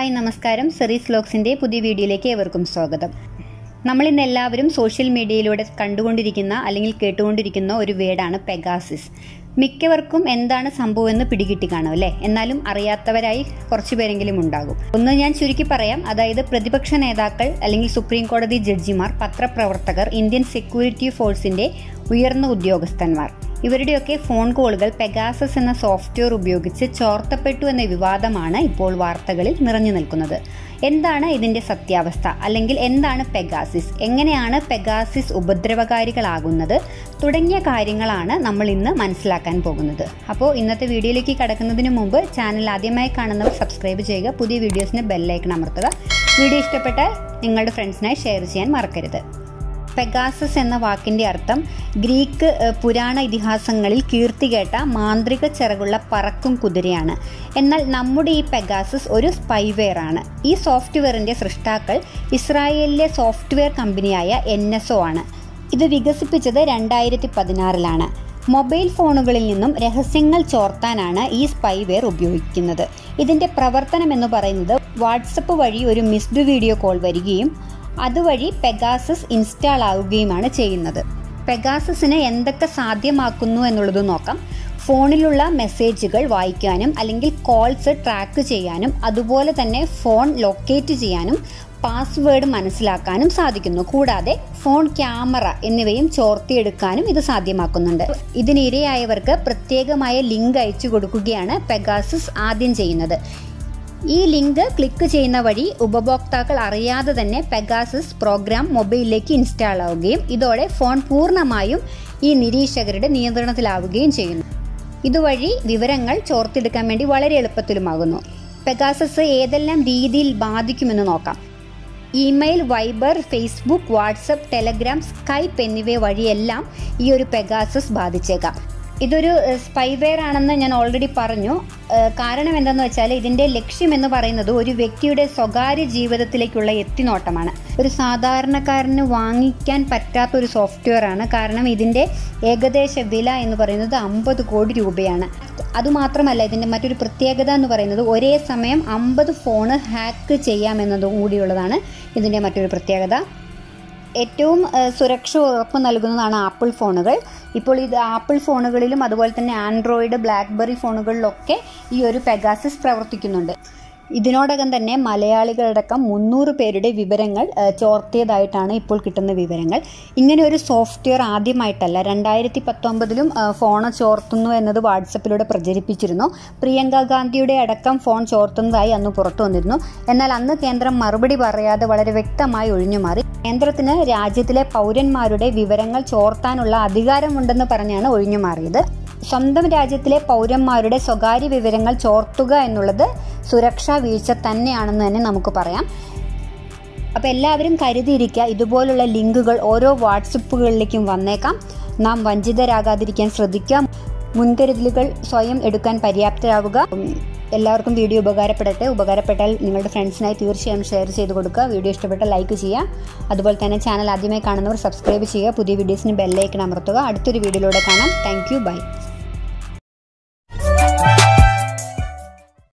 hi നമസ്കാരം സെറീസ് വ്ലോഗ്സിൻ്റെ പുതിയ വീഡിയോയിലേക്ക് ഏവർക്കും സ്വാഗതം നമ്മൾ ഇന്ന് എല്ലാവരും സോഷ്യൽ മീഡിയയിലൂടെ കണ്ടുകൊണ്ടിരിക്കുന്ന അല്ലെങ്കിൽ കേട്ടുകൊണ്ടിരിക്കുന്ന ഒരു വേർഡാണ് പെഗാസിസ് മിക്കവർക്കും എന്താണ് സംഭവം എന്ന് പിടികിട്ടി കാണും അല്ലേ എന്നാലും അറിയാത്തവരായി കുറച്ചു പേരെങ്കിലും ഉണ്ടാകും ഒന്ന് ഞാൻ ചുരുക്കി പറയാം അതായത് പ്രതിപക്ഷ നേതാക്കൾ അല്ലെങ്കിൽ സുപ്രീം കോടതി ജഡ്ജിമാർ പത്രപ്രവർത്തകർ ഇന്ത്യൻ സെക്യൂരിറ്റി ഫോഴ്സിന്റെ ഉയർന്ന ഉദ്യോഗസ്ഥന്മാർ ഇവരുടെയൊക്കെ ഫോൺ കോളുകൾ പെഗാസസ് എന്ന സോഫ്റ്റ്വെയർ ഉപയോഗിച്ച് ചോർത്തപ്പെട്ടു എന്ന വിവാദമാണ് ഇപ്പോൾ വാർത്തകളിൽ നിറഞ്ഞു നിൽക്കുന്നത് എന്താണ് ഇതിന്റെ സത്യാവസ്ഥ അല്ലെങ്കിൽ എന്താണ് പെഗാസിസ് എങ്ങനെയാണ് പെഗാസിസ് ഉപദ്രവകാരികളാകുന്നത് തുടങ്ങിയ കാര്യങ്ങളാണ് നമ്മൾ ഇന്ന് മനസ്സിലാക്കാൻ പോകുന്നത് അപ്പോൾ ഇന്നത്തെ വീഡിയോയിലേക്ക് കടക്കുന്നതിന് മുമ്പ് ചാനൽ ആദ്യമായി കാണുന്നവർ സബ്സ്ക്രൈബ് ചെയ്യുക പുതിയ വീഡിയോസിന് ബെല്ലൈക്കൺ അമർത്തുക വീഡിയോ ഇഷ്ടപ്പെട്ടാൽ നിങ്ങളുടെ ഫ്രണ്ട്സിനായി ഷെയർ ചെയ്യാൻ മറക്കരുത് പെഗാസസ് എന്ന വാക്കിന്റെ അർത്ഥം ഗ്രീക്ക് ഏഹ്, പുരാണ ഇതിഹാസങ്ങളിൽ കീർത്തികേട്ട മാന്ത്രിക ചിറകുള്ള പറക്കും കുതിരയാണ് എന്നാൽ നമ്മുടെ ഈ പെഗാസസ് ഒരു സ്പൈവെയർ ആണ് ഈ സോഫ്റ്റ്വെയറിന്റെ സൃഷ്ടാക്കൾ ഇസ്രായേലിലെ സോഫ്റ്റ്വെയർ കമ്പനിയായ എൻ ആണ് ഇത് വികസിപ്പിച്ചത് രണ്ടായിരത്തി പതിനാറിലാണ് മൊബൈൽ ഫോണുകളിൽ നിന്നും രഹസ്യങ്ങൾ ചോർത്താനാണ് ഈ സ്പൈവെയർ ഉപയോഗിക്കുന്നത് ഇതിന്റെ പ്രവർത്തനം എന്ന് പറയുന്നത് വാട്സപ്പ് വഴി ഒരു മിസ്ഡ് വീഡിയോ കോൾ വരികയും അതുവഴി പെഗാസസ് ഇൻസ്റ്റാൾ ആവുകയുമാണ് ചെയ്യുന്നത് പെഗാസസിന് എന്തൊക്കെ സാധ്യമാക്കുന്നു എന്നുള്ളത് നോക്കാം ഫോണിലുള്ള മെസ്സേജുകൾ വായിക്കാനും അല്ലെങ്കിൽ കോൾസ് ട്രാക്ക് ചെയ്യാനും അതുപോലെ തന്നെ ഫോൺ ലൊക്കേറ്റ് ചെയ്യാനും പാസ്വേഡ് മനസ്സിലാക്കാനും സാധിക്കുന്നു കൂടാതെ ഫോൺ ക്യാമറ എന്നിവയും ചോർത്തിയെടുക്കാനും ഇത് സാധ്യമാക്കുന്നുണ്ട് ഇതിനിരയായവർക്ക് പ്രത്യേകമായ ലിങ്ക് അയച്ചു കൊടുക്കുകയാണ് പെഗാസസ് ആദ്യം ചെയ്യുന്നത് ഈ ലിങ്ക് ക്ലിക്ക് ചെയ്യുന്ന വഴി ഉപഭോക്താക്കൾ അറിയാതെ തന്നെ പെഗാസസ് പ്രോഗ്രാം മൊബൈലിലേക്ക് ഇൻസ്റ്റാൾ ആവുകയും ഇതോടെ ഫോൺ പൂർണ്ണമായും ഈ നിരീക്ഷകരുടെ നിയന്ത്രണത്തിലാവുകയും ചെയ്യുന്നു ഇതുവഴി വിവരങ്ങൾ ചോർത്തെടുക്കാൻ വേണ്ടി വളരെ എളുപ്പത്തിലുമാകുന്നു പെഗാസസ് ഏതെല്ലാം രീതിയിൽ ബാധിക്കുമെന്ന് നോക്കാം email Viber Facebook WhatsApp Telegram Skype എന്നിവ വഴിയെല്ലാം ഈ ഒരു പെഗാസസ് ബാധിച്ചേക്കാം ഇതൊരു സ്പൈവെയർ ആണെന്ന് ഞാൻ ഓൾറെഡി പറഞ്ഞു ഏഹ് കാരണം എന്തെന്ന് വെച്ചാൽ ഇതിന്റെ ലക്ഷ്യം എന്ന് പറയുന്നത് ഒരു വ്യക്തിയുടെ സ്വകാര്യ ജീവിതത്തിലേക്കുള്ള എത്തിനോട്ടമാണ് ഒരു സാധാരണക്കാരന് വാങ്ങിക്കാൻ പറ്റാത്ത ഒരു സോഫ്റ്റ്വെയർ ആണ് കാരണം ഇതിന്റെ ഏകദേശ വില എന്ന് പറയുന്നത് അമ്പത് കോടി രൂപയാണ് അതുമാത്രമല്ല ഇതിന്റെ മറ്റൊരു പ്രത്യേകത എന്ന് പറയുന്നത് ഒരേ സമയം അമ്പത് ഫോണ് ഹാക്ക് ചെയ്യാമെന്നതും കൂടിയുള്ളതാണ് ഇതിന്റെ മറ്റൊരു പ്രത്യേകത ഏറ്റവും ഏഹ്, സുരക്ഷ ഉറപ്പ് നൽകുന്നതാണ് ആപ്പിൾ ഫോണുകൾ ഇപ്പോൾ ഇത് ആപ്പിൾ ഫോണുകളിലും അതുപോലെ തന്നെ ആൻഡ്രോയിഡ് ബ്ലാക്ക്ബെറി ഫോണുകളിലൊക്കെ ഈ ഒരു പെഗാസിസ് പ്രവർത്തിക്കുന്നുണ്ട് ഇതിനോടകം തന്നെ മലയാളികളടക്കം മുന്നൂറ് പേരുടെ വിവരങ്ങൾ ഏഹ്, ചോർത്തിയതായിട്ടാണ് ഇപ്പോൾ കിട്ടുന്ന വിവരങ്ങൾ ഇങ്ങനെ ഒരു സോഫ്റ്റ്വെയർ ആദ്യമായിട്ടല്ല രണ്ടായിരത്തി പത്തൊമ്പതിലും ഫോൺ ചോർത്തുന്നു എന്നത് വാട്സപ്പിലൂടെ പ്രചരിപ്പിച്ചിരുന്നു പ്രിയങ്ക ഗാന്ധിയുടെ അടക്കം ഫോൺ ചോർത്തുന്നതായി അന്ന് പുറത്തു വന്നിരുന്നു എന്നാൽ അന്ന് കേന്ദ്രം മറുപടി പറയാതെ വളരെ വ്യക്തമായി ഒഴിഞ്ഞുമാറി കേന്ദ്രത്തിന് രാജ്യത്തിലെ പൗരന്മാരുടെ വിവരങ്ങൾ ചോർത്താനുള്ള അധികാരമുണ്ടെന്ന് പറഞ്ഞാണ് ഒഴിഞ്ഞുമാറിയത് സ്വന്തം രാജ്യത്തിലെ പൗരന്മാരുടെ സ്വകാര്യ വിവരങ്ങൾ ചോർത്തുക എന്നുള്ളത് സുരക്ഷാ വീഴ്ച തന്നെയാണെന്ന് തന്നെ നമുക്ക് പറയാം അപ്പോൾ എല്ലാവരും കരുതിയിരിക്കുക ഇതുപോലുള്ള ലിങ്കുകൾ ഓരോ വാട്സപ്പുകളിലേക്കും വന്നേക്കാം നാം വഞ്ചിതരാകാതിരിക്കാൻ ശ്രദ്ധിക്കുക മുൻകരുതലുകൾ സ്വയം എടുക്കാൻ പര്യാപ്തരാവുക ഉം, എല്ലാവർക്കും വീഡിയോ ഉപകാരപ്പെടട്ടെ ഉപകാരപ്പെട്ടാൽ നിങ്ങളുടെ ഫ്രണ്ട്സിനായി തീർച്ചയായും ഷെയർ ചെയ്ത് കൊടുക്കുക വീഡിയോ ഇഷ്ടപ്പെട്ടാൽ ലൈക്ക് ചെയ്യുക അതുപോലെ തന്നെ ചാനൽ ആദ്യമായി കാണുന്നവർ സബ്സ്ക്രൈബ് ചെയ്യുക പുതിയ വീഡിയോസിന് ബെല്ലൈക്കൺ അമർത്തുക അടുത്തൊരു വീഡിയോയിലൂടെ കാണാം താങ്ക് യു ബൈ